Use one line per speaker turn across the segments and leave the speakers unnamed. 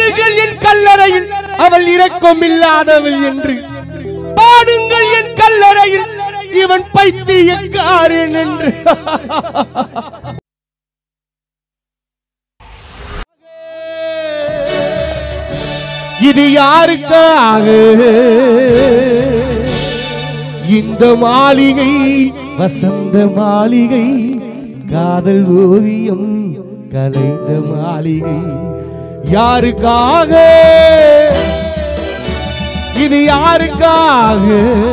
எழுதுகள் என் கல்லறையில் அவள் இரக்கம் இல்லாதவள் என்று பாடுங்கள் என் கல்லறையில் இவன் பைத்தியக்காரன் என்று இது யாருக்காக இந்த மாளிகை வசந்த மாளிகை காதல் ஓவியம் கலைந்த மாளிகை யாருக்காக இது யாருக்காக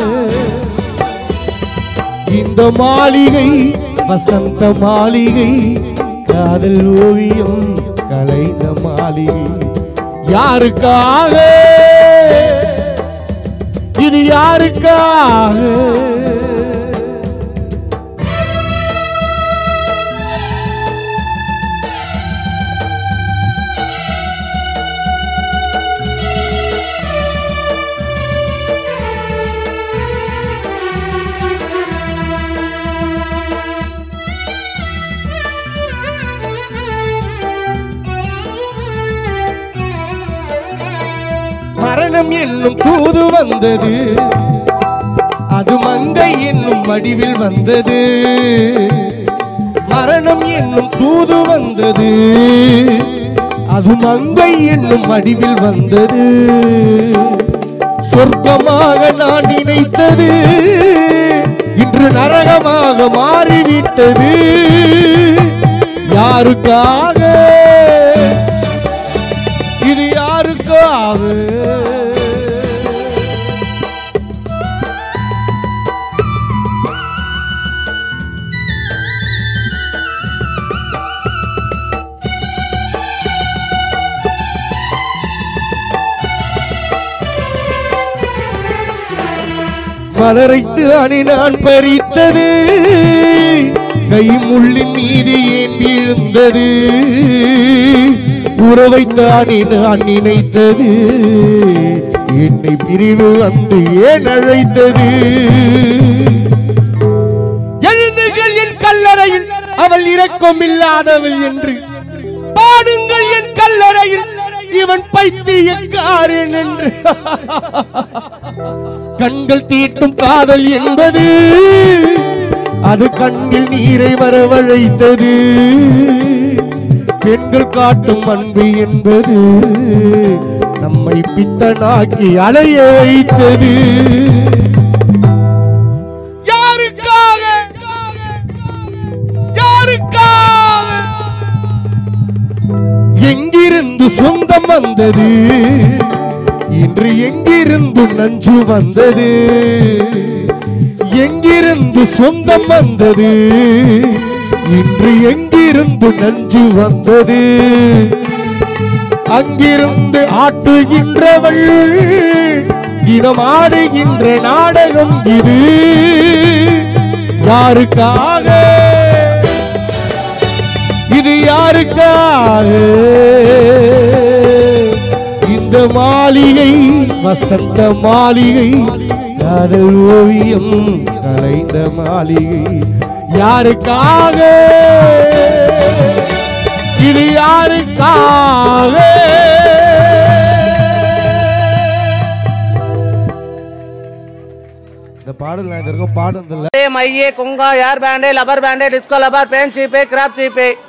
இந்த மாளிகை வசந்த மாளிகை காதல் ஓவியம் கலைந்த மாளிகை யாருக்காக இது யாருக்காக மரணம் என்னும் தூது வந்தது அது மங்கை என்னும் வடிவில் வந்தது மரணம் என்னும் தூது வந்தது அது மங்கை என்னும் வடிவில் வந்தது சொர்க்கமாக நான் நினைத்தது இன்று நரகமாக மாறிவிட்டது யாருக்காக இது யாருக்காக மலரைத்து அணி நான் பறித்தது கை முள்ளின் மீது ஏன் விழுந்தது உறவைத்தானே நான் நினைத்தது என்னை பிரிவு வந்து ஏன் அழைத்தது எழுந்துகள் என் கல்லறையில் அவள் இரக்கம் இல்லாதவள் என்று பாடுங்கள் என் கல்லறையில் இவன் பைத்தியக்காரன் என்று கண்கள் தீட்டும் காதல் என்பது அது கண்ணில் நீரை வரவழைத்தது பெண்கள் காட்டும் அன்பு என்பது நம்மை பித்தனாக்கி அலைய வைத்தது யாருக்காக யாருக்காக எங்கிருந்து சொந்தம் வந்தது இன்று எங்கிருந்து நஞ்சு வந்தது எங்கிருந்து சொந்தம் வந்தது இன்று எங்கிருந்து நஞ்சு வந்தது அங்கிருந்து ஆட்டுகின்றவள் தினம் ஆடுகின்ற நாடகம் இது யாருக்காக இது யாருக்காக இந்த மாளிகை வசந்த மாளிகை காதல் ஓவியம் கலைந்த மாளிகை யாருக்காக இது யாருக்காக இந்த பாடல் நான் இது வரைக்கும் பாடுனதில்லை
மையே குங்கா hair band rubber band disco rubber band சீப்பே கிராப் சீப்பே